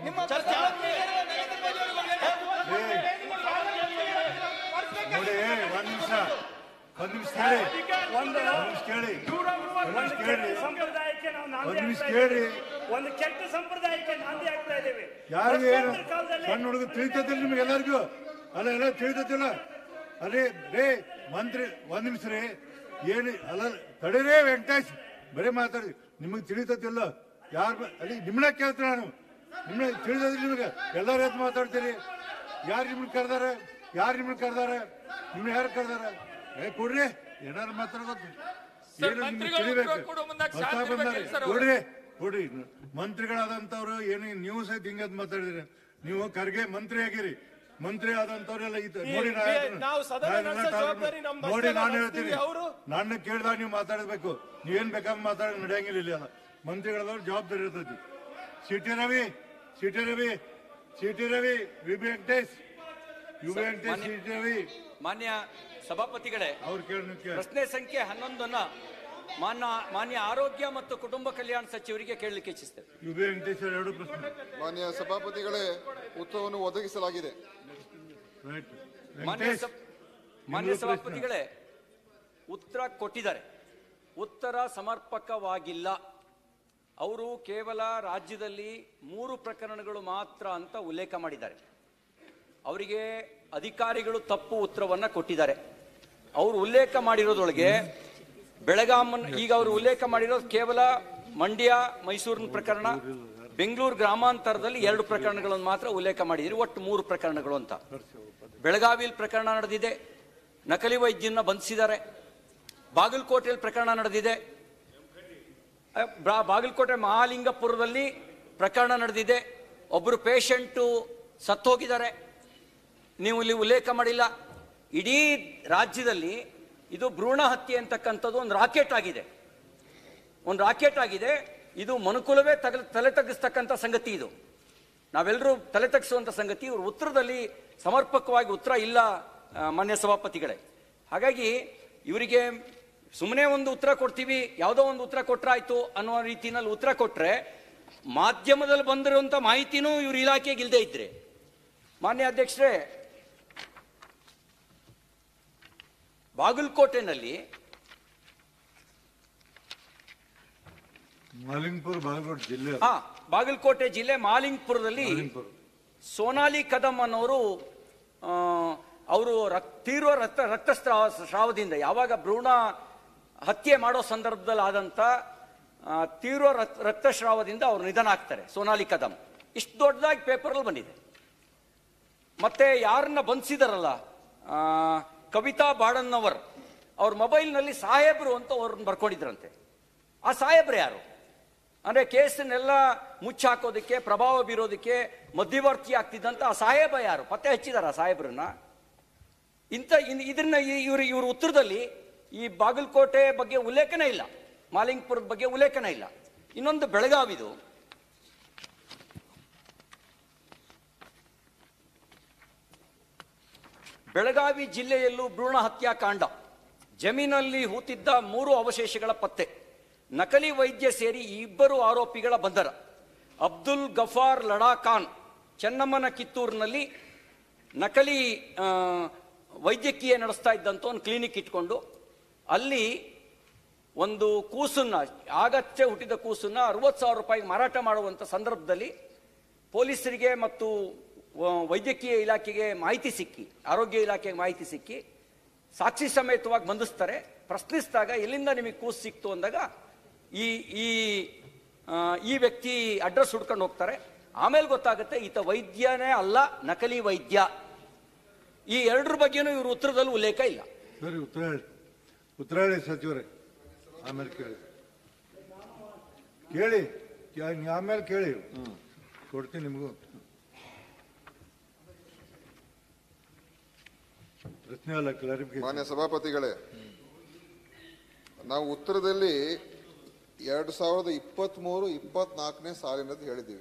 ಚರ್ಚೆ ನೋಡಿ ಒಂದ್ ನಿಮಿಷ ಒಂದ್ ನಿಮಿಷ ಕೇಳಿ ಒಂದ್ ನಿಮಿಷ ಕೇಳಿ ಒಂದ್ ನಿಮಿಷ ಕೇಳಿ ಸಂಪ್ರದಾಯಕ್ಕೆ ನಾವು ನಾಂದಿ ಒಂದ್ ನಿಮಿಷ ಆಗ್ತಾ ಕೇಳಿ ಇದ್ದೇವೆ. ಒಂದು ಕೆಟ್ಟ ಸಂಪ್ರದಾಯಕ್ಕೆ ನಾಂದಿ ಆಗ್ತಾ ಇದ್ದೇವೆ ಯಾರಿಗೆ ಏನು ಪ್ರಶ್ನೋತ್ತರ ಕಾಲದಲ್ಲಿ ಸಣ್ಣ ಹುಡುಗ ತಿಳಿತದಿಲ್ಲ ನಿಮ್ಗೆ ಎಲ್ಲರಿಗೂ ಅಲ್ಲ ಎಲ್ಲ ತಿಳಿತದಿಲ್ಲ ಅದೇ ರೇ ಮಂತ್ರಿ ಒಂದ್ ನಿಮಿಷ ರೀ ಏನು ಅಲ್ಲ ತಡೀರೇ ವೆಂಕಟೇಶ್ ಬರೀ ಮಾತಾಡಿ ನಿಮಗೆ ತಿಳಿತದಿಲ್ಲ ಯಾರು ಅಲ್ಲಿ ನಿಮ್ಮನ್ನ ಕೇಳ್ತೀನಿ ನಾನು ನಿಮ್ಮನ್ನ ತಿಳಿದಿಲ್ಲ ನಿಮಗೆ ಎಲ್ಲರೂ ಎದ್ದು ಮಾತಾಡ್ತೀರಿ ಯಾರು ನಿಮ್ಮನ್ನ ಕರೆದಾರೆ ಯಾರು ನಿಮ್ಮನ್ನ ಕರೆದಾರೆ ನಿಮ್ಮನ್ನ ಯಾರು ಕರೆದಾರೆ ಏ ಕೊಡ್ರಿ ಏನಾರು ಮಾತಾಡೋದು ಸರ್, ಏನು ನಿಮ್ಗೆ ಮಂತ್ರಿಗಳು ತಿಳಿಬೇಕು ಉತ್ತರ ಕೊಡೋ ಮುಂದಾಗ ಹೊಸ ಶಾಂತಿ ಬಂದಾರೆ. ಇರ್ಬೇಕಲ್ಲ ಸರ್ ಅವ್ರು? ಕೊಡ್ರಿ ಕೊಡ್ರಿ ಮಂತ್ರಿಗಳಾದಂತವ್ರು ಏನು ನೀವು ಸಹಿತ ಹಿಂಗದ್ ಮಾತಾಡಿದ್ರಿ ನೀವು ಖರ್ಗೆ ಮಂತ್ರಿ ಆಗಿರಿ ಮಂತ್ರಿ ಆದಂತವ್ರೆಲ್ಲ ಇತ್ತು ನೋಡಿ ನಾ ಈ- ಹೇಳ್ತೀನಿ. ನಾವು ಸದನ ನಾ ಎಲ್ಲ ನಡೆಸೋ ಟಾರ್ಗೆಟ್ ಜವಾಬ್ದಾರಿ ನಮ್ದು ನೋಡಿ ಅಷ್ಟೇ ನಾನು ನಾವು ಹೇಳ್ತೀನಿ ನಡೆಸ್ತೀವಿ, ಅವ್ರು? ನನ್ನ ಕೇಳ್ದಾಗ ನೀವು ಮಾತಾಡಬೇಕು ನೀವೇನ್ ಬೇಕಾದ್ರೆ ಮಾತಾಡ ನಡೆಯಂಗಿಲ್ಲ ಇಲ್ಲಿ ಅಲ್ಲ ಮಂತ್ರಿಗಳದವ್ರು ಜವಾಬ್ದಾರಿ ಇರ್ತೈತಿ C T Ravi C T Ravi C T Ravi V B Venkatesh U B Venkatesh C T Ravi ಮಾನ್ಯ ಸಭಾಪತಿಗಳೇ ಅವ್ರು ಕೇಳಿ ನೀವು ಕೇಳಿ ಪ್ರಶ್ನೆ ಸಂಖ್ಯೆ ಹನ್ನೊಂದನ್ನ ಮಾನ್ಯ ಮಾನ್ಯ ಆರೋಗ್ಯ ಮತ್ತು ಕುಟುಂಬ ಕಲ್ಯಾಣ ಸಚಿವರಿಗೆ ಕೇಳಲಿಕ್ಕೆ ಇಚ್ಛಿಸ್ತೇವೆ ಯು ಬಿ ವೆಂಕಟೇಶ್ ಅವ್ರ ಎರಡು ಪ್ರಶ್ನೆ ಮಾನ್ಯ ಸಭಾಪತಿಗಳೇ ಉತ್ತರವನ್ನು ಒದಗಿಸಲಾಗಿದೆ ರೈಟ್ ಮಾನ್ಯ ವೆಂಕಟೇಶ್ ಸಭ- ಮಾನ್ಯ ನಿಮ್ದು ಪ್ರಶ್ನೆ. ಸಭಾಪತಿಗಳೇ ಉತ್ತರ ಕೊಟ್ಟಿದ್ದಾರೆ ಉತ್ತರ ಸಮರ್ಪಕವಾಗಿಲ್ಲ ಅವರು ಕೇವಲ ರಾಜ್ಯದಲ್ಲಿ ಮೂರು ಪ್ರಕರಣಗಳು ಮಾತ್ರ ಅಂತ ಉಲ್ಲೇಖ ಮಾಡಿದ್ದಾರೆ ಅವರಿಗೆ ಅಧಿಕಾರಿಗಳು ತಪ್ಪು ಉತ್ತರವನ್ನ ಕೊಟ್ಟಿದ್ದಾರೆ ಅವರು ಉಲ್ಲೇಖ ಮಾಡಿರೋದ್ರೊಳಗೆ ಬೆಳಗಾಮನ್ ಈಗ ಅವರು ಉಲ್ಲೇಖ ಮಾಡಿರೋದು ಕೇವಲ ಮಂಡ್ಯ ಮೈಸೂರಿನ ಪ್ರಕರಣ ಬೆಂಗಳೂರು ಗ್ರಾಮಾಂತರದಲ್ಲಿ ಎರಡು ಪ್ರಕರಣಗಳನ್ನು ಮಾತ್ರ ಉಲ್ಲೇಖ ಮಾಡಿದ್ದೀರಿ ಒಟ್ಟು ಮೂರು ಪ್ರಕರಣಗಳು ಅಂತ ಬೆಳಗಾವಿಯಲ್ಲಿ ಪ್ರಕರಣ ನಡೆದಿದೆ ನಕಲಿ ವೈದ್ಯನ ಬಂಧಿಸಿದ್ದಾರೆ ಬಾಗಲಕೋಟೆಯಲ್ಲಿ ಪ್ರಕರಣ ನಡೆದಿದೆ ಅ, ಬ್ರಾ- ಬಾಗಲಕೋಟೆ ಮಹಾಲಿಂಗಪುರದಲ್ಲಿ ಪ್ರಕರಣ ನಡೆದಿದೆ ಒಬ್ಬರು ಪೇಷಂಟು ಸತ್ತೋಗಿದ್ದಾರೆ ನೀವು ಇಲ್ಲಿ ಉಲ್ಲೇಖ ಮಾಡಿಲ್ಲ ಇಡೀ ರಾಜ್ಯದಲ್ಲಿ ಇದು ಭ್ರೂಣ ಹತ್ಯೆ ಅಂತಕ್ಕಂಥದ್ದು ಒಂದು ರಾಕೆಟ್ ಆಗಿದೆ ಒಂದು ರಾಕೆಟ್ ಆಗಿದೆ ಇದು ಮನುಕುಲವೇ ತಗ ತಲೆ ತಗ್ಗಿಸ್ತಕ್ಕಂಥ ಸಂಗತಿ ಇದು ನಾವೆಲ್ಲರೂ ತಲೆ ತಗ್ಗಿಸುವಂಥ ಸಂಗತಿ ಇವರು ಉತ್ತರದಲ್ಲಿ ಸಮರ್ಪಕವಾಗಿ ಉತ್ತರ ಇಲ್ಲ ಆ, ಮಾನ್ಯ ಸಭಾಪತಿಗಳೇ ಹಾಗಾಗಿ ಇವರಿಗೆ ಸುಮ್ಮನೆ ಒಂದು ಉತ್ತರ ಕೊಡ್ತೀವಿ ಯಾವುದೋ ಒಂದು ಉತ್ತರ ಕೊಟ್ರಾಯ್ತು ಅನ್ನುವ ರೀತಿನಲ್ಲಿ ಉತ್ತರ ಕೊಟ್ರೆ ಮಾಧ್ಯಮದಲ್ಲಿ ಬಂದಿರುವಂಥ ಮಾಹಿತಿನೂ ಇವ್ರ ಇಲಾಖೆಗೆ ಇಲ್ಲದೆ ಇದ್ರೆ ಮಾನ್ಯ ಅಧ್ಯಕ್ಷರೇ ಬಾಗಲಕೋಟೆನಲ್ಲಿ ಮಾಲಿಂಗ್ಪುರ್ ಬಾಗಲಕೋಟೆ ಜಿಲ್ಲೆ ಹಾ ಬಾಗಲಕೋಟೆ ಜಿಲ್ಲೆ ಮಾಲಿಂಗ್ಪುರದಲ್ಲಿ ಮಾಲಿಂಗ್ಪುರ್ ಸೋನಾಲಿ ಕದಂ ಅನ್ನೋರು ಆ, ಅವರು ರಕ್ ತೀವ್ರ ರಕ್ತ ರಕ್ತಸ್ರಾವ ಸ್ರಾವದಿಂದ ಯಾವಾಗ ಭ್ರೂಣ ಹತ್ಯೆ ಮಾಡೋ ಸಂದರ್ಭದಲ್ಲಿ ಆದಂಥ ಆ, ತೀವ್ರ ರಕ್- ರಕ್ತಸ್ರಾವದಿಂದ ಅವರು ನಿಧನ ಆಗ್ತಾರೆ ಸೋನಾಲಿ ಕದಂ ಇಷ್ಟು ದೊಡ್ಡದಾಗಿ ಪೇಪರಲ್ಲಿ ಬಂದಿದೆ ಮತ್ತೆ ಯಾರನ್ನ ಬಂಧಿಸಿದಾರಲ್ಲ ಆ, ಕವಿತಾ ಬಾಡನ್ನವರ್ ಅವ್ರ ಮೊಬೈಲ್ನಲ್ಲಿ ಸಾಹೇಬ್ರು ಅಂತ ಅವ್ರನ್ನ ಬರ್ಕೊಂಡಿದ್ರಂತೆ ಆ ಸಾಹೇಬ್ರು ಯಾರು ಅಂದ್ರೆ ಕೇಸನ್ನೆಲ್ಲ ಮುಚ್ಚಾಕೋದಕ್ಕೆ ಪ್ರಭಾವ ಬೀರೋದಕ್ಕೆ ಮಧ್ಯವರ್ತಿ ಆಗ್ತಿದ್ದಂತ ಆ ಸಾಹೇಬ ಯಾರು ಪತ್ತೆ ಹಚ್ಚಿದಾರ ಆ ಸಾಹೇಬ್ರನ್ನ ಇಂಥ ಇನ್- ಇದನ್ನ ಈ- ಇವ್ರ ಇವ್ರ ಉತ್ತರದಲ್ಲಿ ಈ ಬಾಗಲಕೋಟೆ ಬಗ್ಗೆ ಉಲ್ಲೇಖನ ಇಲ್ಲ ಮಾಲಿಂಗ್ಪುರದ ಬಗ್ಗೆ ಉಲ್ಲೇಖನ ಇಲ್ಲ ಇನ್ನೊಂದು ಬೆಳಗಾವಿದು ಬೆಳಗಾವಿ ಜಿಲ್ಲೆಯಲ್ಲೂ ಭ್ರೂಣ ಹತ್ಯಾಕಾಂಡ ಜಮೀನಲ್ಲಿ ಹೂತಿದ್ದ ಮೂರು ಅವಶೇಷಗಳ ಪತ್ತೆ ನಕಲಿ ವೈದ್ಯ ಸೇರಿ ಇಬ್ಬರು ಆರೋಪಿಗಳ ಬಂಧನ ಅಬ್ದುಲ್ ಗಫಾರ್ ಲಡಾಖಾನ್ ಚೆನ್ನಮ್ಮನ ಕಿತ್ತೂರಿನಲ್ಲಿ ನಕಲಿ ಆ, ವೈದ್ಯಕೀಯ ನಡೆಸ್ತಾ ಇದ್ದಂತ ಒಂದು ಕ್ಲಿನಿಕ್ ಇಟ್ಕೊಂಡು ಅಲ್ಲಿ ಒಂದು ಕೂಸನ್ನ ಆಗಷ್ಟೇ ಹುಟ್ಟಿದ ಕೂಸನ್ನ ಅರವತ್ತು ಸಾವಿರ ರೂಪಾಯಿಗೆ ಮಾರಾಟ ಮಾಡುವಂಥ ಸಂದರ್ಭದಲ್ಲಿ ಪೊಲೀಸರಿಗೆ ಮತ್ತು ವ- ವೈದ್ಯಕೀಯ ಇಲಾಖೆಗೆ ಮಾಹಿತಿ ಸಿಕ್ಕಿ ಆರೋಗ್ಯ ಇಲಾಖೆಗೆ ಮಾಹಿತಿ ಸಿಕ್ಕಿ ಸಾಕ್ಷಿ ಸಮೇತವಾಗಿ ಬಂಧಿಸ್ತಾರೆ ಪ್ರಶ್ನಿಸಿದಾಗ ಎಲ್ಲಿಂದ ನಿಮಗೆ ಕೂಸು ಸಿಕ್ತು ಅಂದಾಗ ಈ ಈ ಆ, ಈ ವ್ಯಕ್ತಿ ಅಡ್ರೆಸ್ ಹುಡ್ಕೊಂಡು ಹೋಗ್ತಾರೆ ಆಮೇಲೆ ಗೊತ್ತಾಗುತ್ತೆ ಈತ ವೈದ್ಯನೇ ಅಲ್ಲ ನಕಲಿ ವೈದ್ಯ ಈ ಎರಡರ ಬಗ್ಗೆನೂ ಇವರು ಉತ್ತರದಲ್ಲಿ ಉಲ್ಲೇಖ ಇಲ್ಲ ಸರಿ ಉತ್ತರ ಹೇಳಿ ಉತ್ತರ ಹೇಳಿ ಸಚಿವರೇ ಆಮೇಲೆ ಕೇಳಿ ಕೇಳಿ ಕ್ಯಾ- ನೀವ್ ಆಮೇಲೆ ಕೇಳಿ ಕೊಡ್ತೀನಿ ನಿಮಗೂ ಪ್ರಶ್ನೆ ಅಲ್ಲ ಕ್ಲಾರಿಫಿಕೇಶನ್ ಮಾನ್ಯ ಸಭಾಪತಿಗಳೇ ನಾವು ಉತ್ತರದಲ್ಲಿ ಎರಡು ಸಾವಿರದ ಇಪ್ಪತ್ತ್ಮೂರು ಇಪ್ಪತ್ನಾಲ್ಕನೇ ಸಾಲಿನದ್ದು ಹೇಳಿದ್ದೀವಿ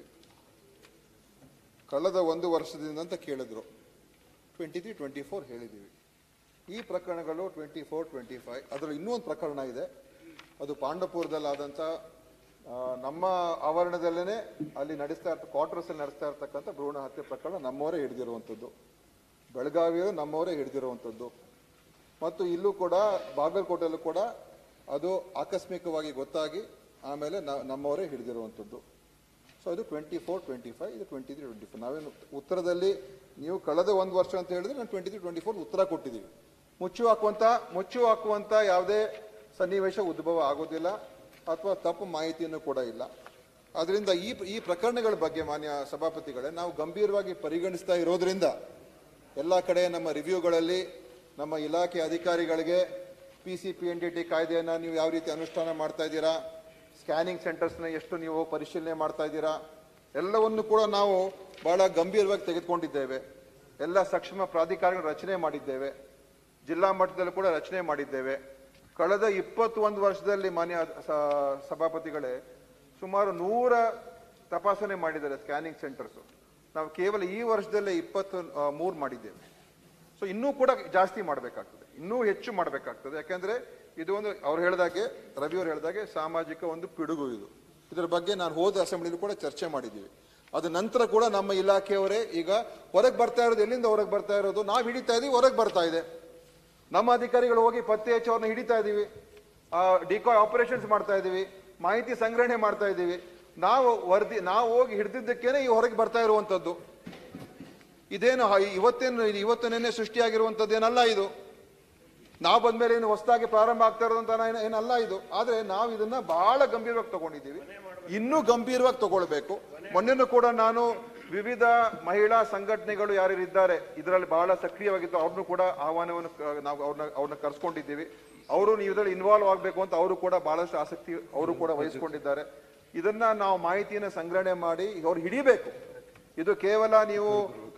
ಕಳೆದ ಒಂದು ವರ್ಷದಿಂದ ಅಂತ ಕೇಳಿದ್ರು ಟ್ವೆಂಟಿ ತ್ರೀ ಟ್ವೆಂಟಿ ಫೋರ್ ಹೇಳಿದ್ದೀವಿ ಈ ಪ್ರಕರಣಗಳು ಟ್ವೆಂಟಿ ಫೋರ್ ಟ್ವೆಂಟಿ ಫೈವ್ ಅದರಲ್ಲಿ ಇನ್ನೂ ಒಂದು ಪ್ರಕರಣ ಇದೆ ಅದು ಪಾಂಡಪುರದಲ್ಲಾದಂಥ ಆ, ನಮ್ಮ ಆವರಣದಲ್ಲೇ ಅಲ್ಲಿ ನಡೆಸ್ತಾ ಇರ್ತ ಕ್ವಾರ್ಟರ್ಸ್ ಅಲ್ಲಿ ನಡೆಸ್ತಾ ಇರ್ತಕ್ಕಂಥ ಭ್ರೂಣ ಹತ್ಯೆ ಪ್ರಕರಣ ನಮ್ಮವರೇ ಹಿಡಿದಿರುವಂಥದ್ದು ಬೆಳಗಾವಿಯಲ್ಲೂ ನಮ್ಮವರೇ ಹಿಡಿದಿರುವಂಥದ್ದು ಮತ್ತು ಇಲ್ಲೂ ಕೂಡ ಬಾಗಲಕೋಟೆಯಲ್ಲೂ ಕೂಡ ಅದು ಆಕಸ್ಮಿಕವಾಗಿ ಗೊತ್ತಾಗಿ ಆಮೇಲೆ ನ- ನಮ್ಮವರೇ ಹಿಡಿದಿರುವಂಥದ್ದು ಸೊ ಇದು ಟ್ವೆಂಟಿ ಫೋರ್ ಟ್ವೆಂಟಿ ಫೈವ್ ಇದು ಟ್ವೆಂಟಿ ತ್ರೀ ಟ್ವೆಂಟಿ ಫೋರ್ ನಾವೇನು ಉತ್ತರದಲ್ಲಿ ನೀವು ಕಳೆದ ಒಂದು ವರ್ಷ ಅಂತ ಹೇಳಿದ್ರೆ ನಾನು ಟ್ವೆಂಟಿ ತ್ರೀ ಟ್ವೆಂಟಿ ಫೋರ್ ಉತ್ತರ ಕೊಟ್ಟಿದ್ದೀವಿ ಮುಚ್ಚು ಹಾಕುವಂತ ಮುಚ್ಚು ಹಾಕುವಂತ ಯಾವುದೇ ಸನ್ನಿವೇಶ ಉದ್ಭವ ಆಗೋದಿಲ್ಲ ಅಥವಾ ತಪ್ಪು ಮಾಹಿತಿಯನ್ನು ಕೂಡ ಇಲ್ಲ ಅದರಿಂದ ಈ ಈ ಪ್ರಕರಣಗಳ ಬಗ್ಗೆ ಮಾನ್ಯ ಸಭಾಪತಿಗಳೇ ನಾವು ಗಂಭೀರವಾಗಿ ಪರಿಗಣಿಸ್ತಾ ಇರೋದ್ರಿಂದ ಎಲ್ಲ ಕಡೆ ನಮ್ಮ ರಿವ್ಯೂಗಳಲ್ಲಿ ನಮ್ಮ ಇಲಾಖೆ ಅಧಿಕಾರಿಗಳಿಗೆ P C P N D T ಕಾಯ್ದೆಯನ್ನು ನೀವು ಯಾವ ರೀತಿ ಅನುಷ್ಠಾನ ಮಾಡ್ತಾ ಇದ್ದೀರಾ ಸ್ಕ್ಯಾನಿಂಗ್ ಸೆಂಟರ್ಸ್ನ ಎಷ್ಟು ನೀವು ಪರಿಶೀಲನೆ ಮಾಡ್ತಾ ಇದ್ದೀರಾ ಎಲ್ಲವನ್ನು ಕೂಡ ನಾವು ಬಹಳ ಗಂಭೀರವಾಗಿ ತೆಗೆದುಕೊಂಡಿದ್ದೇವೆ ಎಲ್ಲ ಸಕ್ಷಮ ಪ್ರಾಧಿಕಾರಗಳ ರಚನೆ ಮಾಡಿದ್ದೇವೆ ಜಿಲ್ಲಾ ಮಟ್ಟದಲ್ಲೂ ಕೂಡ ರಚನೆ ಮಾಡಿದ್ದೇವೆ ಕಳೆದ ಇಪ್ಪತ್ತೊಂದು ವರ್ಷದಲ್ಲಿ ಮಾನ್ಯ ಸ- ಸಭಾಪತಿಗಳೇ ಸುಮಾರು ನೂರ ತಪಾಸಣೆ ಮಾಡಿದ್ದಾರೆ ಸ್ಕ್ಯಾನಿಂಗ್ ಸೆಂಟರ್ಸ್ ನಾವು ಕೇವಲ ಈ ವರ್ಷದಲ್ಲೇ ಇಪ್ಪತ್ತು ಮೂರು ಮಾಡಿದ್ದೇವೆ ಸೊ ಇನ್ನೂ ಕೂಡ ಜಾಸ್ತಿ ಮಾಡಬೇಕಾಗ್ತದೆ ಇನ್ನೂ ಹೆಚ್ಚು ಮಾಡಬೇಕಾಗ್ತದೆ ಯಾಕಂದ್ರೆ ಇದು ಒಂದು ಅವ್ರು ಹೇಳಿದಾಗೆ ರವಿ ಅವ್ರು ಹೇಳಿದಾಗೆ ಸಾಮಾಜಿಕ ಒಂದು ಪಿಡುಗು ಇದು ಇದರ ಬಗ್ಗೆ ನಾನು ಹೋದ ಅಸೆಂಬ್ಲಿಲಿ ಕೂಡ ಚರ್ಚೆ ಮಾಡಿದ್ದೀವಿ ಅದ ನಂತರ ಕೂಡ ನಮ್ಮ ಇಲಾಖೆಯವರೇ ಈಗ ಹೊರಗೆ ಬರ್ತಾ ಇರೋದು ಎಲ್ಲಿಂದ ಹೊರಗೆ ಬರ್ತಾ ಇರೋದು ನಾವು ಹಿಡಿತಾ ಇದೀವಿ ಹೊರಗೆ ಬರ್ತಾ ಇದೆ ನಮ್ಮ ಅಧಿಕಾರಿಗಳು ಹೋಗಿ ಪತ್ತೆ ಹಚ್ಚಿ ಅವ್ರನ್ನ ಹಿಡಿತಾ ಇದೀವಿ ಡಿಕಾಯ್ ಆಪರೇಷನ್ಸ್ ಮಾಡ್ತಾ ಇದೀವಿ ಮಾಹಿತಿ ಸಂಗ್ರಹಣೆ ಮಾಡ್ತಾ ಇದೀವಿ ನಾವು ವರದಿ ನಾವು ಹೋಗಿ ಹಿಡಿದಿದ್ದಕ್ಕೇನೆ ಈ ಹೊರಗೆ ಬರ್ತಾ ಇರುವಂತದ್ದು ಇದೇನು ಹ- ಇವತ್ತೇನು ಇದು ಇವತ್ತು ನಿನ್ನೆ ಸೃಷ್ಟಿಯಾಗಿರುವಂತದ್ದೇನಲ್ಲ ಇದು ನಾವು ಬಂದ್ಮೇಲೆ ಏನು ಹೊಸದಾಗಿ ಪ್ರಾರಂಭ ಆಗ್ತಾ ಇರೋದಂತ ಏನ- ಏನಲ್ಲ ಇದು ಆದ್ರೆ ನಾವು ಇದನ್ನ ಬಹಳ ಗಂಭೀರವಾಗಿ ತಗೊಂಡಿದ್ದೀವಿ ಇನ್ನೂ ಗಂಭೀರವಾಗಿ ತಗೊಳ್ಬೇಕು ಮೊನ್ನೆನೂ ಕೂಡ ನಾನು ವಿವಿಧ ಮಹಿಳಾ ಸಂಘಟನೆಗಳು ಯಾರ್ಯಾರಿದ್ದಾರೆ ಇದರಲ್ಲಿ ಬಹಳ ಸಕ್ರಿಯವಾಗಿದ್ದು ಅವ್ರನ್ನೂ ಕೂಡ ಆಹ್ವಾನವನ್ನು ಕ- ನಾವು ಅವ್ರನ್ನ ಅವ್ರನ್ನ ಕರ್ಸ್ಕೊಂಡಿದ್ದೀವಿ ಅವರು ನೀವು ಇದರಲ್ಲಿ ಇನ್ವಾಲ್ವ್ ಆಗಬೇಕು ಅಂತ ಅವರು ಕೂಡ ಬಹಳಷ್ಟು ಆಸಕ್ತಿ ಅವರು ಕೂಡ ವಹಿಸ್ಕೊಂಡಿದ್ದಾರೆ ಇದನ್ನ ನಾವು ಮಾಹಿತಿಯನ್ನು ಸಂಗ್ರಹಣೆ ಮಾಡಿ ಅವ್ರು ಹಿಡಿಬೇಕು ಇದು ಕೇವಲ ನೀವು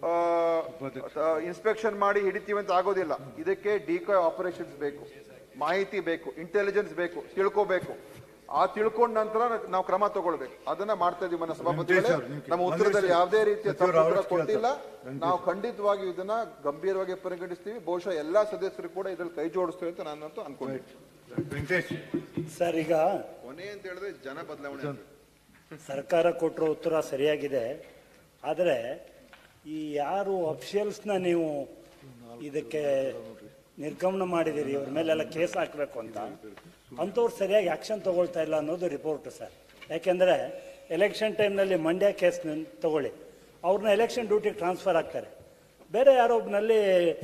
ಇನ್ಸ್ಪೆಕ್ಷನ್ ಮಾಡಿ ಹಿಡಿತೀವಿ ಅಂತ ಆಗೋದಿಲ್ಲ ಇದಕ್ಕೆ ಡಿಕಾಯ್ ಆಪರೇಷನ್ಸ್ ಬೇಕು ಮಾಹಿತಿ ಬೇಕು ಇಂಟೆಲಿಜೆನ್ಸ್ ಬೇಕು ತಿಳ್ಕೋಬೇಕು ಆ ತಿಳ್ಕೊಂಡ ನಂತರ ನಾವು ಕ್ರಮ ತಗೊಳ್ಬೇಕು ಅದನ್ನ ಮಾಡ್ತಾ ಇದೀವಿ ಮನ ಸಭಾಪತಿಗಳೇ ವೆಂಕಟೇಶ್ ಅವ್ರು, ನೀವು ನಮ್ಮ ಉತ್ತರದಲ್ಲಿ ಒಂದೇ ಯಾವುದೇ ರೀತಿಯ ಸಚಿವರು ತಪ್ಪು ಉತ್ತರ ಅವರಷ್ಟು ಕೊಟ್ಟಿಲ್ಲ ಕೇಳ್ತಾರೆ. ನಾವು ಖಂಡಿತವಾಗಿ ಇದನ್ನ ಗಂಭೀರವಾಗಿ ಪರಿಗಣಿಸ್ತೀವಿ ಬಹುಶಃ ಎಲ್ಲಾ ಸದಸ್ಯರು ಕೂಡ ಇದ್ರಲ್ಲಿ ಕೈ ಜೋಡಿಸ್ತೀವಿ ಅಂತ ನಾನಂತೂ ಅನ್ಕೊಂಡಿದ್ದೀನಿ ವೆಂಕಟೇಶ್ ಸರ್ ಈಗ ಕೊನೆ ಅಂತ ಹೇಳಿದ್ರೆ ಜನ ಬದಲಾವಣೆ ಆಗ್ಬೇಕು. ಸರ್ಕಾರ ಕೊಟ್ಟಿರೋ ಉತ್ತರ ಸರಿಯಾಗಿದೆ ಆದರೆ ಈ ಯಾರು ಅಫಿಷಿಯಲ್ಸ್ನ ನೀವು ಇದಕ್ಕೆ ನಿರ್ಗಮನ ಮಾಡಿದ್ದೀರಿ ಇವ್ರ ಮೇಲೆಲ್ಲ ಕೇಸ್ ಹಾಕಬೇಕು ಅಂತ ಅಂಥವ್ರು ಸರಿಯಾಗಿ ಆ್ಯಕ್ಷನ್ ತಗೊಳ್ತಾ ಇಲ್ಲ ಅನ್ನೋದು ರಿಪೋರ್ಟ್ ಸರ್ ಯಾಕೆಂದರೆ ಎಲೆಕ್ಷನ್ ಟೈಮ್ನಲ್ಲಿ ಮಂಡ್ಯ ಕೇಸ್ ತಗೊಳ್ಳಿ ಅವ್ರನ್ನ ಎಲೆಕ್ಷನ್ ಡ್ಯೂಟಿಗೆ ಟ್ರಾನ್ಸ್ಫರ್ ಆಗ್ತಾರೆ ಬೇರೆ ಯಾರೊಬ್ಬನಲ್ಲಿ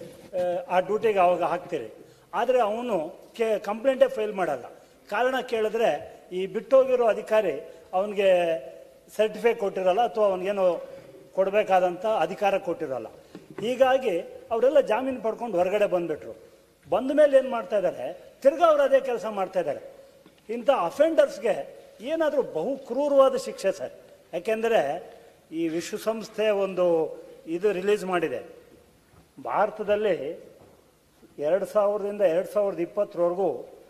ಆ ಡ್ಯೂಟಿಗೆ ಅವಾಗ ಹಾಕ್ತೀರಿ ಆದರೆ ಅವನು ಕೆ ಕಂಪ್ಲೇಂಟೇ ಫೈಲ್ ಮಾಡಲ್ಲ ಕಾರಣ ಕೇಳಿದ್ರೆ ಈ ಬಿಟ್ಟೋಗಿರೋ ಅಧಿಕಾರಿ ಅವನಿಗೆ ಸರ್ಟಿಫಿಕೇಟ್ ಕೊಟ್ಟಿರಲ್ಲ ಅಥವಾ ಅವನಿಗೇನೋ ಕೊಡಬೇಕಾದಂಥ ಅಧಿಕಾರ ಕೊಟ್ಟಿರಲ್ಲ ಹೀಗಾಗಿ ಅವರೆಲ್ಲ ಜಾಮೀನು ಪಡ್ಕೊಂಡು ಹೊರಗಡೆ ಬಂದ್ಬಿಟ್ರು ಬಂದ ಮೇಲೆ ಏನು ಮಾಡ್ತಾ ಇದ್ದಾರೆ ತಿರ್ಗಾ ಅವ್ರು ಅದೇ ಕೆಲಸ ಮಾಡ್ತಾ ಇದ್ದಾರೆ ಇಂಥ ಅಫೆಂಡರ್ಸ್ಗೆ ಏನಾದರೂ ಬಹು ಕ್ರೂರವಾದ ಶಿಕ್ಷೆ ಸರ್ ಯಾಕೆಂದರೆ ಈ ವಿಶ್ವಸಂಸ್ಥೆ ಒಂದು ಇದು ರಿಲೀಸ್ ಮಾಡಿದೆ ಭಾರತದಲ್ಲಿ ಎರಡು ಸಾವಿರದಿಂದ ಎರಡು ಸಾವಿರದ ಇಪ್ಪತ್ತರವರೆಗೂ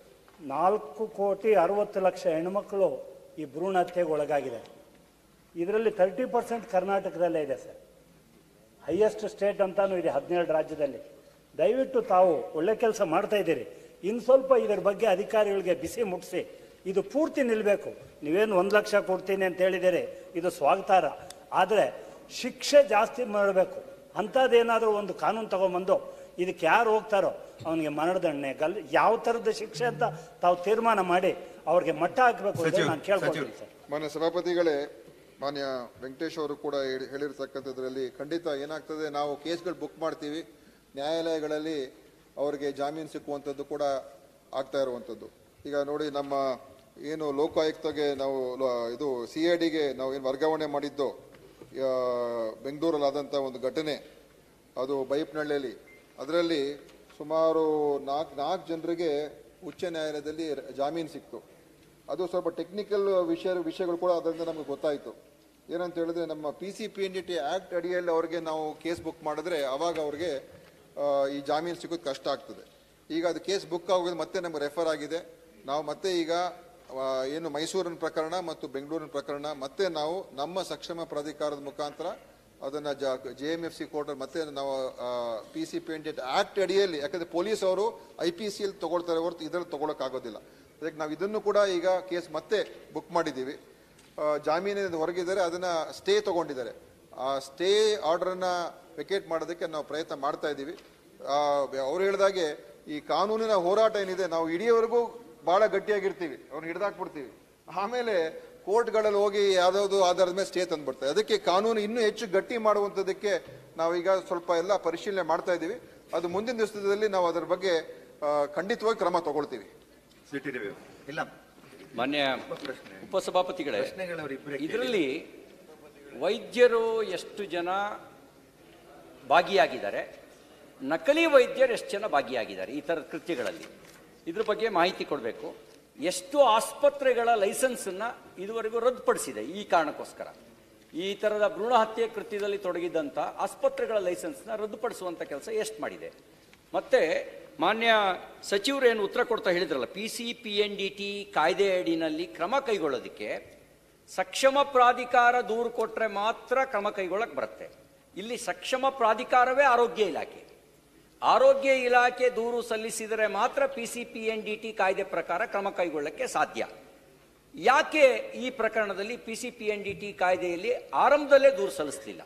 ನಾಲ್ಕು ಕೋಟಿ ಅರವತ್ತು ಲಕ್ಷ ಹೆಣ್ಮಕ್ಳು ಈ ಭ್ರೂಣ ಹತ್ಯೆಗೆ ಒಳಗಾಗಿದೆ ಇದರಲ್ಲಿ ತರ್ಟಿ ಪರ್ಸೆಂಟ್ ಕರ್ನಾಟಕದಲ್ಲೇ ಇದೆ ಸರ್ ಹೈಯೆಸ್ಟ್ ಸ್ಟೇಟ್ ಅಂತಾನು ಇದೆ ಹದಿನೇಳು ರಾಜ್ಯದಲ್ಲಿ ದಯವಿಟ್ಟು ತಾವು ಒಳ್ಳೆ ಕೆಲಸ ಮಾಡ್ತಾ ಇದ್ದೀರಿ ಇನ್ನು ಸ್ವಲ್ಪ ಇದರ ಬಗ್ಗೆ ಅಧಿಕಾರಿಗಳಿಗೆ ಬಿಸಿ ಮುಟ್ಟಿಸಿ ಇದು ಪೂರ್ತಿ ನಿಲ್ಲಬೇಕು ನೀವೇನು ಒಂದು ಲಕ್ಷ ಕೊಡ್ತೀನಿ ಅಂತ ಹೇಳಿದ್ದೀರಿ ಇದು ಸ್ವಾಗತಾರ್ಹ ಆದರೆ ಶಿಕ್ಷೆ ಜಾಸ್ತಿ ಮಾಡಬೇಕು ಅಂಥದ್ದೇನಾದರೂ ಒಂದು ಕಾನೂನು ತಗೊಂಬಂದು ಇದಕ್ಕೆ ಯಾರು ಹೋಗ್ತಾರೋ ಅವನಿಗೆ ಮರಣದಂಡನೆ ಗಲ್ ಯಾವ ಥರದ ಶಿಕ್ಷೆ ಅಂತ ತಾವು ತೀರ್ಮಾನ ಮಾಡಿ ಅವ್ರಿಗೆ ಮಟ್ಟ ಹಾಕಬೇಕು ಅಂತ ಸಚಿವ- ನಾನು ಕೇಳ್ಕೊಳ್ತೀನಿ ಸರ್ ಮಾನ್ಯ ಸಭಾಪತಿಗಳೇ ಮಾನ್ಯ ವೆಂಕಟೇಶ್ ಅವರು ಕೂಡ ಹೇಳಿ- ಹೇಳಿರ್ತಕ್ಕಂಥದ್ರಲ್ಲಿ ಖಂಡಿತ ಏನಾಗ್ತದೆ ನಾವು ಕೇಸ್ಗಳು ಬುಕ್ ಮಾಡ್ತೀವಿ ನ್ಯಾಯಾಲಯಗಳಲ್ಲಿ ಅವರಿಗೆ ಜಾಮೀನು ಸಿಕ್ಕುವಂಥದ್ದು ಕೂಡ ಆಗ್ತಾ ಇರುವಂಥದ್ದು ಈಗ ನೋಡಿ ನಮ್ಮ ಏನು ಲೋಕಾಯುಕ್ತಗೆ ನಾವು ಲ- ಇದು ಸಿ ಐ ಡಿಗೆ ನಾವು ಏನು ವರ್ಗಾವಣೆ ಮಾಡಿದ್ದೋ ಆ, ಬೆಂಗಳೂರಲ್ಲಿ ಆದಂಥ ಒಂದು ಘಟನೆ ಅದು ಬೈಪ್ನಹಳ್ಳಿಯಲ್ಲಿ ಅದರಲ್ಲಿ ಸುಮಾರು ನಾಲ್ಕು ನಾಲ್ಕು ಜನರಿಗೆ ಉಚ್ಚ ನ್ಯಾಯಾಲಯದಲ್ಲಿ ರ- ಜಾಮೀನು ಸಿಕ್ತು ಅದು ಸ್ವಲ್ಪ ಟೆಕ್ನಿಕಲ್ ವಿಷಯ ವಿಷಯಗಳು ಕೂಡ ಅದರಿಂದ ನಮಗೆ ಗೊತ್ತಾಯಿತು ಏನಂತ ಹೇಳಿದ್ರೆ ನಮ್ಮ P C P N D T act ಅಡಿಯಲ್ಲಿ ಅವ್ರಿಗೆ ನಾವು ಕೇಸ್ ಬುಕ್ ಮಾಡಿದ್ರೆ ಅವಾಗ ಅವ್ರಿಗೆ ಆ, ಈ ಜಾಮೀನು ಸಿಗೋದು ಕಷ್ಟ ಆಗ್ತದೆ ಈಗ ಅದು ಕೇಸ್ ಬುಕ್ ಆಗೋದು ಮತ್ತೆ ನಮಗೆ ರೆಫರ್ ಆಗಿದೆ ನಾವು ಮತ್ತೆ ಈಗ ಆ, ಏನು ಮೈಸೂರಿನ ಪ್ರಕರಣ ಮತ್ತು ಬೆಂಗಳೂರಿನ ಪ್ರಕರಣ ಮತ್ತೆ ನಾವು ನಮ್ಮ ಸಕ್ಷಮ ಪ್ರಾಧಿಕಾರದ ಮುಖಾಂತರ ಅದನ್ನ J M F C court ಮತ್ತೆ ನಾವು P C P N D act ಅಡಿಯಲ್ಲಿ ಯಾಕಂದ್ರೆ ಪೊಲೀಸ್ ಅವರು ಐ ಪಿ ಸಿ ಎಲ್ ತಗೊಳ್ತಾರೆ ಹೊರತು ಇದರಲ್ಲಿ ತಗೊಳಕ್ ಆಗೋದಿಲ್ಲ ಅದಕ್ಕೆ ನಾವು ಇದನ್ನು ಕೂಡ ಈಗ ಕೇಸ್ ಮತ್ತೆ ಬುಕ್ ಮಾಡಿದ್ದೀವಿ ಆ, ಜಾಮೀನಿನಿಂದ ಹೊರಗಿದ್ದಾರೆ ಅದನ್ನ ಸ್ಟೇ ತಗೊಂಡಿದ್ದಾರೆ ಆ ಸ್ಟೇ ಆರ್ಡರ್ನ ವೆಕೇಟ್ ಮಾಡೋದಕ್ಕೆ ನಾವು ಪ್ರಯತ್ನ ಮಾಡ್ತಾ ಇದ್ದೀವಿ ಆ, ಅವ್ರು ಹೇಳಿದಾಗೆ ಈ ಕಾನೂನಿನ ಹೋರಾಟ ಏನಿದೆ ನಾವು ಇಡೀವರೆಗೂ ಬಹಳ ಗಟ್ಟಿಯಾಗಿರ್ತೀವಿ ಅವ್ರನ್ನ ಹಿಡ್ದಾಕ್ಬಿಡ್ತೀವಿ ಆಮೇಲೆ ಕೋರ್ಟ್ಗಳಲ್ಲಿ ಹೋಗಿ ಯಾವ್ದಾವ್ದು ಆಧಾರದ ಮೇಲೆ ಸ್ಟೇ ತಂದ್ಬಿಡ್ತಾರೆ ಅದಕ್ಕೆ ಕಾನೂನು ಇನ್ನೂ ಹೆಚ್ಚು ಗಟ್ಟಿ ಮಾಡುವಂಥದ್ದಕ್ಕೆ ನಾವೀಗ ಸ್ವಲ್ಪ ಎಲ್ಲ ಪರಿಶೀಲನೆ ಮಾಡ್ತಾ ಇದ್ದೀವಿ ಅದು ಮುಂದಿನ ದಿವಸದಲ್ಲಿ ನಾವು ಅದರ ಬಗ್ಗೆ ಆ, ಖಂಡಿತವಾಗಿ ಕ್ರಮ ತಗೊಳ್ತೀವಿ ಸಿಟಿ ರಿವ್ಯೂ ಇಲ್ಲ ಮಾನ್ಯ ಪ್ರಶ್ನೆ ಉಪಸಭಾಪತಿಗಳೇ ಪ್ರಶ್ನೆಗಳು ಅವರಿಬ್ಬರೇ ಇದರಲ್ಲಿ ವೈದ್ಯರು ಎಷ್ಟು ಜನ ಭಾಗಿಯಾಗಿದ್ದಾರೆ ನಕಲಿ ವೈದ್ಯರು ಎಷ್ಟು ಜನ ಭಾಗಿಯಾಗಿದ್ದಾರೆ ಈ ಥರದ ಕೃತ್ಯಗಳಲ್ಲಿ ಇದ್ರ ಬಗ್ಗೆ ಮಾಹಿತಿ ಕೊಡಬೇಕು ಎಷ್ಟು ಆಸ್ಪತ್ರೆಗಳ ಲೈಸೆನ್ಸನ್ನು ಇದುವರೆಗೂ ರದ್ದುಪಡಿಸಿದೆ ಈ ಕಾರಣಕ್ಕೋಸ್ಕರ ಈ ಥರದ ಭ್ರೂಣ ಹತ್ಯೆ ಕೃತ್ಯದಲ್ಲಿ ತೊಡಗಿದ್ದಂಥ ಆಸ್ಪತ್ರೆಗಳ ಲೈಸೆನ್ಸ್ನ ರದ್ದುಪಡಿಸುವಂಥ ಕೆಲಸ ಎಷ್ಟು ಮಾಡಿದೆ ಮತ್ತೆ ಮಾನ್ಯ ಸಚಿವರು ಏನು ಉತ್ತರ ಕೊಡ್ತಾ ಹೇಳಿದ್ರಲ್ಲ P C P N D T ಕಾಯ್ದೆ ಅಡಿನಲ್ಲಿ ಕ್ರಮ ಕೈಗೊಳ್ಳೋದಕ್ಕೆ ಸಕ್ಷಮ ಪ್ರಾಧಿಕಾರ ದೂರು ಕೊಟ್ಟರೆ ಮಾತ್ರ ಕ್ರಮ ಕೈಗೊಳ್ಳಕ್ಕೆ ಬರುತ್ತೆ ಇಲ್ಲಿ ಸಕ್ಷಮ ಪ್ರಾಧಿಕಾರವೇ ಆರೋಗ್ಯ ಇಲಾಖೆ ಆರೋಗ್ಯ ಇಲಾಖೆ ದೂರು ಸಲ್ಲಿಸಿದರೆ ಮಾತ್ರ P C P N D T ಕಾಯ್ದೆ ಪ್ರಕಾರ ಕ್ರಮ ಕೈಗೊಳ್ಳಕ್ಕೆ ಸಾಧ್ಯ ಯಾಕೆ ಈ ಪ್ರಕರಣದಲ್ಲಿ P C P N D T ಕಾಯ್ದೆಯಲ್ಲಿ ಆರಂಭದಲ್ಲೇ ದೂರು ಸಲ್ಲಿಸಲಿಲ್ಲ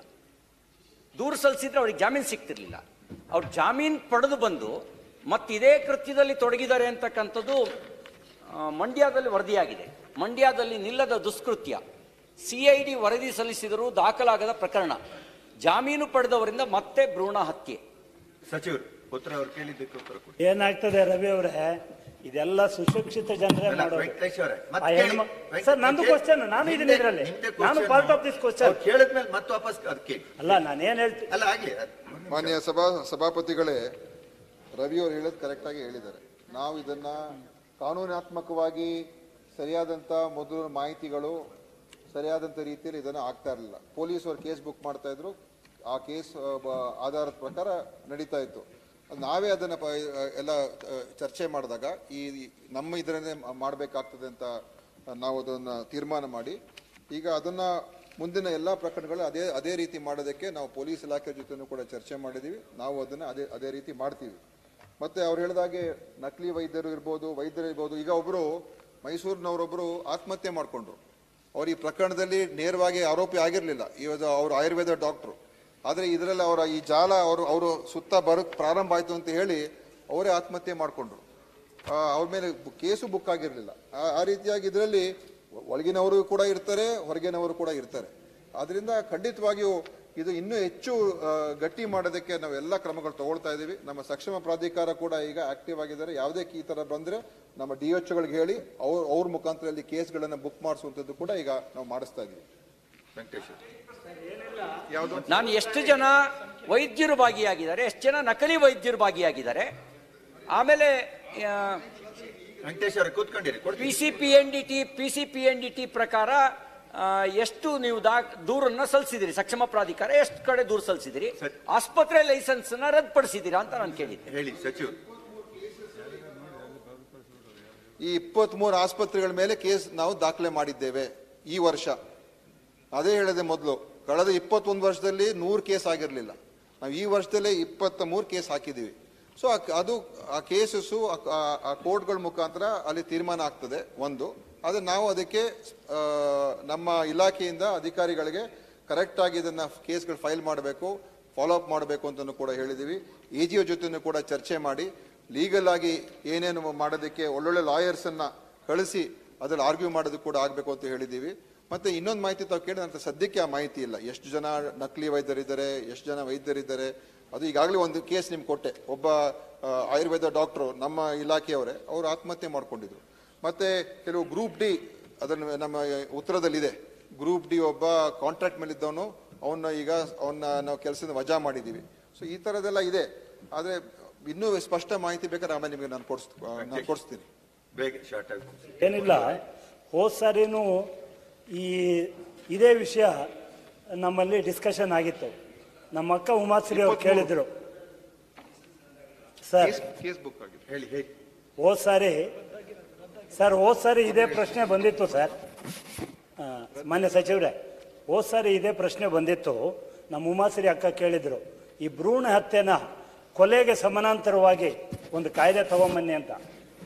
ದೂರು ಸಲ್ಲಿಸಿದ್ರೆ ಅವ್ರಿಗೆ ಜಾಮೀನು ಸಿಗ್ತಿರ್ಲಿಲ್ಲ ಅವ್ರು ಜಾಮೀನು ಪಡೆದು ಬಂದು ಮತ್ತಿದೇ ಕೃತ್ಯದಲ್ಲಿ ತೊಡಗಿದ್ದಾರೆ ಅಂತಕ್ಕಂಥದ್ದು ಆ, ಮಂಡ್ಯದಲ್ಲಿ ವರದಿಯಾಗಿದೆ ಮಂಡ್ಯದಲ್ಲಿ ನಿಲ್ಲದ ದುಷ್ಕೃತ್ಯ ಸಿ ಐ ಡಿ ವರದಿ ಸಲ್ಲಿಸಿದರೂ ದಾಖಲಾಗದ ಪ್ರಕರಣ ಜಾಮೀನು ಪಡೆದವರಿಂದ ಮತ್ತೆ ಭ್ರೂಣ ಹತ್ಯೆ ಸಚಿವರು ಉತ್ತರ ಅವ್ರು ಕೇಳಿದ್ದಕ್ಕೆ ಉತ್ತರ ಕೊಡಿ ಏನಾಗ್ತದೆ ರವಿ ಅವರೇ ಇದೆಲ್ಲ ಸುಶಿಕ್ಷಿತ ಜನರೇ ಅಲ್ಲ, ಮಾಡೋದು ವೆಂಕಟೇಶ್ ಅವರೇ, ಮತ್ತೆ ಆ ಕೇಳಿ. ಹೆಣ್ಮ- ವೆಂಕಟೇಶ್ ಸರ್ ನಂದು ಕೇಳಿ. ಕ್ವಶನ್ ನಾನು ಇದೀನಿ ನಿಮ್ದೇ- ಇದರಲ್ಲಿ ನಿಮ್ದೇ ನಾನು question. Part of this question ಅವ್ರು ಕೇಳಿದ್ಮೇಲೆ ಮತ್ತೆ ವಾಪಸ್ ಅದು ಕೇಳಿ ಅಲ್ಲ ನಾನೇನ್ ಹೇಳ್ತೀನಿ ಅಲ್ಲ ಆಗ್ಲಿ ಮಾನ್ಯ ಸಭಾ ಸಭಾಪತಿಗಳೇ ರವಿ ಅವರು ಹೇಳೋದು ಕರೆಕ್ಟಾಗಿ ಹೇಳಿದ್ದಾರೆ ನಾವು ಇದನ್ನ ಕಾನೂನಾತ್ಮಕವಾಗಿ ಸರಿಯಾದಂಥ ಮೊದಲು ಮಾಹಿತಿಗಳು ಸರಿಯಾದಂಥ ರೀತಿಯಲ್ಲಿ ಇದನ್ನು ಆಗ್ತಾ ಇರಲಿಲ್ಲ ಪೊಲೀಸ್ ಅವರು ಕೇಸ್ ಬುಕ್ ಮಾಡ್ತಾ ಇದ್ರು ಆ ಕೇಸ್ ಆ, ಬ- ಆಧಾರದ ಪ್ರಕಾರ ನಡೀತಾ ಇತ್ತು ಅದ್ ನಾವೇ ಅದನ್ನ ಪ- ಎಲ್ಲ ಆ, ಚರ್ಚೆ ಮಾಡಿದಾಗ ಈ ನಮ್ಮ ಇದರನ್ನೇ ಮಾಡಬೇಕಾಗ್ತದೆ ಅಂತ ನಾವು ಅದನ್ನ ತೀರ್ಮಾನ ಮಾಡಿ ಈಗ ಅದನ್ನ ಮುಂದಿನ ಎಲ್ಲಾ ಪ್ರಕರಣಗಳು ಅದೇ ಅದೇ ರೀತಿ ಮಾಡೋದಕ್ಕೆ ನಾವು ಪೊಲೀಸ್ ಇಲಾಖೆ ಜೊತೆನೂ ಕೂಡ ಚರ್ಚೆ ಮಾಡಿದೀವಿ ನಾವು ಅದನ್ನ ಅದೇ ಅದೇ ರೀತಿ ಮಾಡ್ತೀವಿ ಮತ್ತೆ ಅವ್ರು ಹೇಳಿದಾಗೆ ನಕಲಿ ವೈದ್ಯರು ಇರ್ಬೋದು ವೈದ್ಯರು ಇರ್ಬೋದು ಈಗ ಒಬ್ರು ಮೈಸೂರಿನವರೊಬ್ರು ಆತ್ಮಹತ್ಯೆ ಮಾಡ್ಕೊಂಡ್ರು ಅವ್ರು ಈ ಪ್ರಕರಣದಲ್ಲಿ ನೇರವಾಗಿ ಆರೋಪಿ ಆಗಿರಲಿಲ್ಲ ಇವಾಗ ಅವರು ಆಯುರ್ವೇದ ಡಾಕ್ಟ್ರು ಆದರೆ ಇದರಲ್ಲಿ ಅವರ ಈ ಜಾಲ ಅವರು ಅವರು ಸುತ್ತ ಬರೋಕ್ ಪ್ರಾರಂಭ ಆಯ್ತು ಅಂತ ಹೇಳಿ ಅವರೇ ಆತ್ಮಹತ್ಯೆ ಮಾಡಿಕೊಂಡ್ರು ಅವ್ರ ಮೇಲೆ ಬು- ಕೇಸು ಬುಕ್ ಆಗಿರಲಿಲ್ಲ ಆ ರೀತಿಯಾಗಿ ಇದರಲ್ಲಿ ಒಳಗಿನವರು ಕೂಡ ಇರ್ತಾರೆ ಹೊರಗಿನವರು ಕೂಡ ಇರ್ತಾರೆ ಆದ್ರಿಂದ ಖಂಡಿತವಾಗಿಯೂ ಇದು ಇನ್ನೂ ಹೆಚ್ಚು ಆ, ಗಟ್ಟಿ ಮಾಡೋದಕ್ಕೆ ನಾವು ಎಲ್ಲ ಕ್ರಮಗಳು ತಗೊಳ್ತಾ ಇದ್ದೀವಿ ನಮ್ಮ ಸಕ್ಷಮ ಪ್ರಾಧಿಕಾರ ಕೂಡ ಈಗ ಆಕ್ಟಿವ್ ಆಗಿದ್ದಾರೆ ಯಾವುದೇ ಈ ತರ ಬಂದ್ರೆ ನಮ್ಮ ಡಿ ಗಳಿಗೆ ಹೇಳಿ ಅವ್ರ ಅವ್ರ ಮುಖಾಂತರ ಇಲ್ಲಿ ಕೇಸ್ಗಳನ್ನು ಬುಕ್ ಮಾಡಿಸುವಂಥದ್ದು ಕೂಡ ಈಗ ನಾವು ಮಾಡಿಸ್ತಾ ಇದ್ದೀವಿ ವೆಂಕಟೇಶ್ ಅವ್ರು. ನಾನು ಎಷ್ಟು ಜನ ವೈದ್ಯರು ಭಾಗಿಯಾಗಿದ್ದಾರೆ ಎಷ್ಟು ಜನ ನಕಲಿ ವೈದ್ಯರು ಭಾಗಿಯಾಗಿದ್ದಾರೆ ಆಮೇಲೆ ವೆಂಕಟೇಶ್ ಅವ್ರೆ ಕೂತ್ಕೊಂಡಿರಿ ಪಿ ಕೊಡ್ತೀನಿ C P N D T P C P N D T ಪ್ರಕಾರ ಆ, ಎಷ್ಟು ನೀವು ದಾ ದೂರನ್ನ ಸಲ್ಲಿಸಿದಿರಿ ಸಕ್ಷಮ ಪ್ರಾಧಿಕಾರ ಎಷ್ಟು ಕಡೆ ದೂರು ಸಲ್ಲಿಸಿದಿರಿ ಸರಿ. ಆಸ್ಪತ್ರೆ ಲೈಸೆನ್ಸ್ ನ ರದ್ದುಪಡಿಸಿದ್ದೀರಾ ಅಂತ ನಾನು ಕೇಳಿದ್ದೆ ಹೇಳಿ ಸಚಿವರು ಈ ಇಪ್ಪತ್ಮೂರು ಆಸ್ಪತ್ರೆಗಳ ಮೇಲೆ ಕೇಸ್ ನಾವು ದಾಖಲೆ ಮಾಡಿದ್ದೇವೆ ಈ ವರ್ಷ ಅದೇ ಹೇಳಿದೆ ಮೊದಲು ಕಳೆದ ಇಪ್ಪತ್ತೊಂದು ವರ್ಷದಲ್ಲಿ ನೂರು ಕೇಸ್ ಆಗಿರಲಿಲ್ಲ ನಾವು ಈ ವರ್ಷದಲ್ಲೇ ಇಪ್ಪತ್ತ ಮೂರು ಕೇಸ್ ಹಾಕಿದ್ದೀವಿ ಸೊ ಅದು ಆ ಕೇಸಸ್ಸು ಆ ಕೋರ್ಟ್ಗಳ ಮುಖಾಂತರ ಅಲ್ಲಿ ತೀರ್ಮಾನ ಆಗ್ತದೆ ಒಂದು ಆದರೆ ನಾವು ಅದಕ್ಕೆ ಆ, ನಮ್ಮ ಇಲಾಖೆಯಿಂದ ಅಧಿಕಾರಿಗಳಿಗೆ ಕರೆಕ್ಟಾಗಿ ಇದನ್ನ ಕೇಸ್ಗಳು ಫೈಲ್ ಮಾಡಬೇಕು ಫಾಲೋ ಅಪ್ ಮಾಡಬೇಕು ಅಂತಲೂ ಕೂಡ ಹೇಳಿದ್ದೀವಿ ಎ ಜಿ ಜೊತೆನೂ ಕೂಡ ಚರ್ಚೆ ಮಾಡಿ ಲೀಗಲ್ ಆಗಿ ಏನೇನು ಮಾಡೋದಕ್ಕೆ ಒಳ್ಳೊಳ್ಳೆ ಲಾಯರ್ಸನ್ನ ಕಳಿಸಿ ಅದ್ರಲ್ಲಿ ಆರ್ಗ್ಯೂ ಮಾಡೋದಕ್ಕೆ ಕೂಡ ಆಗಬೇಕು ಅಂತ ಹೇಳಿದ್ದೀವಿ ಮತ್ತೆ ಇನ್ನೊಂದು ಮಾಹಿತಿ ತಾವು ಕೇಳಿದ ನಂತರ ಸದ್ಯಕ್ಕೆ ಆ ಮಾಹಿತಿ ಇಲ್ಲ ಎಷ್ಟು ಜನ ನಕಲಿ ವೈದ್ಯರಿದ್ದಾರೆ ಎಷ್ಟು ಜನ ವೈದ್ಯರಿದ್ದಾರೆ ಅದು ಈಗಾಗಲೇ ಒಂದು ಕೇಸ್ ನಿಮ್ಗೆ ಕೊಟ್ಟೆ ಒಬ್ಬ ಆ, ಆಯುರ್ವೇದ ಡಾಕ್ಟ್ರು ನಮ್ಮ ಇಲಾಖೆಯವರೇ ಅವರು ಆತ್ಮಹತ್ಯೆ ಮಾಡ್ಕೊಂಡಿದ್ರು ಮತ್ತೆ ಕೆಲವು ಗ್ರೂಪ್ ಡಿ ಅದನ್ನು ನಮ್ಮ ಉತ್ತರದಲ್ಲಿದೆ ಗ್ರೂಪ್ ಡಿ ಒಬ್ಬ ಕಾಂಟ್ರಾಕ್ಟ್ ಮೇಲೆ ಇದ್ದವನು ಅವನ್ನ ಈಗ ಅವನ್ನ ನಾವು ಕೆಲಸದಿಂದ ವಜಾ ಮಾಡಿದ್ದೀವಿ ಸೊ ಈ ಥರದ್ದೆಲ್ಲ ಇದೆ ಆದರೆ ಇನ್ನೂ ಸ್ಪಷ್ಟ ಮಾಹಿತಿ ಬೇಕಾದ್ರೆ ಆಮೇಲೆ ನಿಮಗೆ ನಾನು ಕೊಡ್ಸ್ ನಾನು ಕೊಡಿಸ್ತೀನಿ ಬೇಗ ಶಾರ್ಟ್ ಆಗಿ ಏನಿಲ್ಲ ಹೋದ್ ಸಾರಿನೂ ಈ ಇದೇ ವಿಷಯ ನಮ್ಮಲ್ಲಿ ಡಿಸ್ಕಷನ್ ಆಗಿತ್ತು ನಮ್ಮ ಅಕ್ಕ ಉಮಾಶ್ರೀ ಅವ್ರು ಕೇಳಿದ್ರು ಸರ್ ಕೇಸ್ ಬುಕ್ ಆಗಿದೆ ಹೇಳಿ ಹೇಳಿ ಹೋದ್ ಸಾರಿ ಸರ್ ಹೋದ್ ಸಾರಿ ಇದೇ ಪ್ರಶ್ನೆ ಬಂದಿತ್ತು ಸರ್ ಆ, ಮಾನ್ಯ ಸಚಿವರೇ ಹೋದ್ ಸಾರಿ ಇದೇ ಪ್ರಶ್ನೆ ಬಂದಿತ್ತು ನಮ್ಮ ಉಮಾಶ್ರೀ ಅಕ್ಕ ಕೇಳಿದ್ರು ಈ ಭ್ರೂಣ ಹತ್ಯೆನ ಕೊಲೆಗೆ ಸಮಾನಾಂತರವಾಗಿ ಒಂದು ಕಾಯ್ದೆ ತಗೊಂಬನ್ನಿ ಅಂತ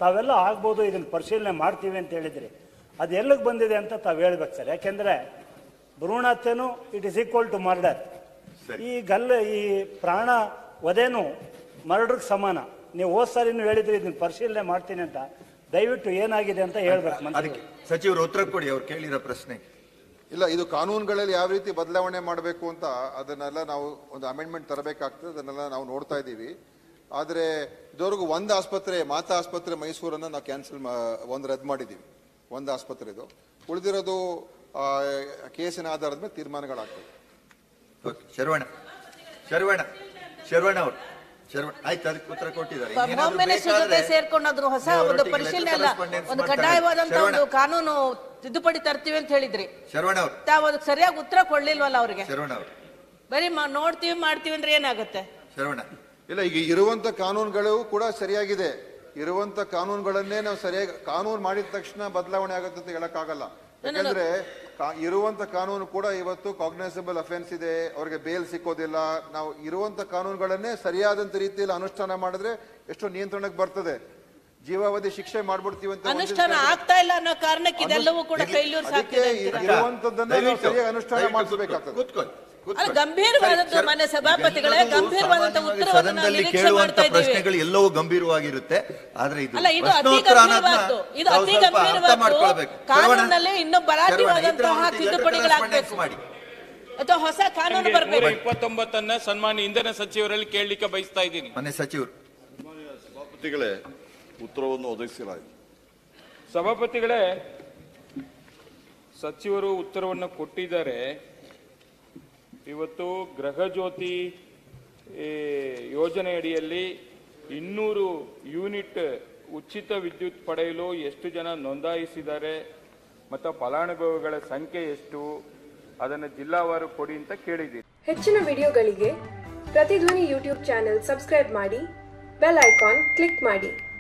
ತಾವೆಲ್ಲ ಆಗ್ಬೋದು ಇದನ್ನು ಪರಿಶೀಲನೆ ಮಾಡ್ತೀವಿ ಅಂತ ಹೇಳಿದ್ರಿ ಅದು ಎಲ್ಲಿಗೆ ಬಂದಿದೆ ಅಂತ ತಾವು ಹೇಳ್ಬೇಕು ಸರ್ ಯಾಕೆಂದರೆ ಭ್ರೂಣ ಹತ್ಯೆನೂ it is equal to murder ಸರಿ. ಈ ಗಲ್ಲ ಈ ಪ್ರಾಣ ವಧೆನೂ ಮರ್ಡರ್ಗೆ ಸಮಾನ ನೀವು ಹೋದ್ ಸಾರಿನೂ ಹೇಳಿದ್ರಿ ಇದನ್ನ ಪರಿಶೀಲನೆ ಮಾಡ್ತೀನಿ ಅಂತ ದಯವಿಟ್ಟು ಏನಾಗಿದೆ ಅಂತ ಹೇಳ್ಬೇಕು ಮಂತ್ರಿ ಅದಕ್ಕೆ ಸಚಿವರು ಉತ್ತರ ಕೊಡಿ ಅವ್ರು ಕೇಳಿರೋ ಪ್ರಶ್ನೆ ಇಲ್ಲ ಇದು ಕಾನೂನುಗಳಲ್ಲಿ ಯಾವ ರೀತಿ ಬದಲಾವಣೆ ಮಾಡಬೇಕು ಅಂತ ಅದನ್ನೆಲ್ಲ ನಾವು ಒಂದು ಅಮೆಂಡ್ಮೆಂಟ್ ತರಬೇಕಾಗ್ತದೆ ಅದನ್ನೆಲ್ಲ ನಾವು ನೋಡ್ತಾ ಇದ್ದೀವಿ ಆದರೆ ಇದುವರೆಗೂ ಒಂದು ಆಸ್ಪತ್ರೆ ಮಾತಾ ಆಸ್ಪತ್ರೆ ಮೈಸೂರನ್ನು ನಾವು ಕ್ಯಾನ್ಸಲ್ ಒಂದು ರದ್ದು ಮಾಡಿದ್ದೀವಿ ಒಂದು ಆಸ್ಪತ್ರೆ ಇದು ಉಳಿದಿರೋದು ಆ, ಕೇಸಿನ ಆಧಾರದ ಮೇಲೆ ತೀರ್ಮಾನಗಳಾಗ್ತವೆ ಓಕೆ ಶರವಣ ಶರವಣ ಶರವಣ ಅವರು ಶರವಣ ಆಯ್ತು ಅದಕ್ಕೆ ಉತ್ತರ ಕೊಟ್ಟಿದ್ದಾರೆ ಇನ್ನೇನಾದ್ರೂ ಹೋಮ್ ಮಿನಿಸ್ಟರ್ ಜೊತೆ ಬೇಕಾದ್ರೆ ಸೇರ್ಕೊಂಡಾದ್ರು ಹೊಸ ನೀವು ಒಂದು ಅವರೊಟ್ಟಿಗೆ ಪರಿಶೀಲನೆ ಅಲ್ಲ correspondence ಒಂದು ಮಾಡ್ತಾರೆ. ಕಡ್ಡಾಯವಾದಂತ ಶರವಣ ಒಂದು ಕಾನೂನು ತಿದ್ದುಪಡಿ ತರ್ತೀವಿ ಅಂತ ಹೇಳಿದ್ರಿ ಶರವಣ ಅವರು ತಾವು ಅದಕ್ಕೆ ಸರಿಯಾಗಿ ಉತ್ತರ ಕೊಡ್ಲಿಲ್ವಲ್ಲ ಅವ್ರಿಗೆ ಶರವಣ ಅವರು ಬರೀ ಮ- ನೋಡ್ತೀವಿ ಮಾಡ್ತೀವಿ ಅಂದ್ರೆ ಏನಾಗುತ್ತೆ ಶರವಣ ಇಲ್ಲ ಈಗ ಇರುವಂತ ಕಾನೂನುಗಳು ಕೂಡ ಸರಿಯಾಗಿದೆ ಇರುವಂತ ಕಾನೂನುಗಳನ್ನೇ ನಾವು ಸರಿಯಾಗಿ ಕಾನೂನು ಮಾಡಿದ ತಕ್ಷಣ ಬದಲಾವಣೆ ಆಗುತ್ತೆ ಅಂತ ಹೇಳಕ್ಕಾಗಲ್ಲ ಯಾಕಂದ್ರೆ ಕಾ- ಇರುವಂತ ಕಾನೂನು ಕೂಡ ಇವತ್ತು ಕಾಗ್ನೈಸಬಲ್ ಅಫೆನ್ಸ್ ಇದೆ ಅವ್ರಿಗೆ ಬೇಲ್ ಸಿಕ್ಕೋದಿಲ್ಲ ನಾವು ಇರುವಂತ ಕಾನೂನುಗಳನ್ನೇ ಸರಿಯಾದಂತ ರೀತಿಯಲ್ಲಿ ಅನುಷ್ಠಾನ ಮಾಡಿದ್ರೆ ಎಷ್ಟೋ ನಿಯಂತ್ರಣಕ್ಕೆ ಬರ್ತದೆ ಜೀವಾವಧಿ ಶಿಕ್ಷೆ ಮಾಡ್ಬಿಡ್ತೀವಿ ಅಂತ ಒಂದಿವ್ಸ ಅನುಷ್ಠಾನ ಆಗ್ತಾ ಇಲ್ಲ ಅನ್ನೋ ಕಾರಣಕ್ಕೆ ಇದೆಲ್ಲವೂ ಕೂಡ ಫೇಲ್ಯೂರ್ಸ್ ಅದಕ್ಕೆ ಆಗ್ತಿದೆ ಇ- ಅಂತೀರಾ? ಇರುವಂತದ್ದನ್ನೇ ನಾವು ದಯವಿಟ್ಟು- ಸರಿಯಾಗಿ ಅನುಷ್ಠಾನ ದಯವಿಟ್ಟು ಮಾಡಿಸ್ಬೇಕಾಗ್ತದೆ ಕೂತ್ಕೊಳ್ಳಿ, ಕೂತ್ಕೊಳ್ಳಿ. ಅಲ್ಲ, ಗಂಭೀರವಾದದ್ದು ಸರಿ, ಮಾನ್ಯ ಸರಿ. ಸಭಾಪತಿಗಳೇ, ಇದೆಲ್ಲವೂ ಗಂಭೀರವಾದಂಥ ಸಾಮಾನ್ಯವಾಗಿ ಉತ್ತರವನ್ನು ನಾವು ಸದನದಲ್ಲಿ ನಿರೀಕ್ಷೆ ಕೇಳುವಂತ ಮಾಡ್ತಾ ಇದ್ದೀವಿ. ಪ್ರಶ್ನೆಗಳು ಎಲ್ಲವೂ ಗಂಭೀರವಾಗಿರುತ್ತೆ ಆದ್ರೆ ಇದು ಅಲ್ಲ ಇದು ಅತಿ ಪ್ರಶ್ನೋತ್ತರ ಅನ್ನೋದನ್ನ ಗಂಭೀರವಾದ್ದು ಇದು ನಾವು ಅತಿ ಸ್ವಲ್ಪ ಅರ್ಥ ಗಂಭೀರವಾದ್ದು ಮಾಡ್ಕೊಳ್ಬೇಕು. ಕಾನೂನಲ್ಲಿ ಇನ್ನೂ ಶರವಣ, ಬಲಾಢ್ಯವಾದಂತಹ ಇದ್ರ ಒಂದು ತಿದ್ದುಪಡಿಗಳಾಗಬೇಕು ಮಾಡಿ ಅಥವಾ ಹೊಸ ಕಾನೂನು ನೂರ ಬರಬೇಕು ಇಪ್ಪತ್ತೊಂಬತ್ತನ್ನ ಸನ್ಮಾನ್ಯ ಇಂಧನ ಸಚಿವರಲ್ಲಿ ಕೇಳಲಿಕ್ಕೆ ಬಯಸ್ತಾ ಇದ್ದೀನಿ ಮನೆ ಸಚಿವರು ಸಭಾಪತಿಗಳೇ ಉತ್ತರವನ್ನು ಒದಗಿಸಲಾಯಿತು ಸಭಾಪತಿಗಳೇ ಸಚಿವರು ಉತ್ತರವನ್ನು ಕೊಟ್ಟಿದ್ದಾರೆ ಇವತ್ತು ಗೃಹಜ್ಯೋತಿ ಈ, ಯೋಜನೆಯಡಿಯಲ್ಲಿ ಇನ್ನೂರು ಯೂನಿಟ್ ಉಚಿತ ವಿದ್ಯುತ್ ಪಡೆಯಲು ಎಷ್ಟು ಜನ ನೋಂದಾಯಿಸಿದ್ದಾರೆ ಮತ್ತು ಫಲಾನುಭವಿಗಳ ಸಂಖ್ಯೆ ಎಷ್ಟು ಅದನ್ನು ಜಿಲ್ಲಾವಾರು ಕೊಡಿ ಅಂತ ಕೇಳಿದ್ದೀನಿ ಹೆಚ್ಚಿನ ವಿಡಿಯೋಗಳಿಗೆ ಪ್ರತಿಧ್ವನಿ ಯೂಟ್ಯೂಬ್ ಚಾನೆಲ್ ಸಬ್ಸ್ಕ್ರೈಬ್ ಮಾಡಿ ಬೆಲ್ ಐಕಾನ್ ಕ್ಲಿಕ್ ಮಾಡಿ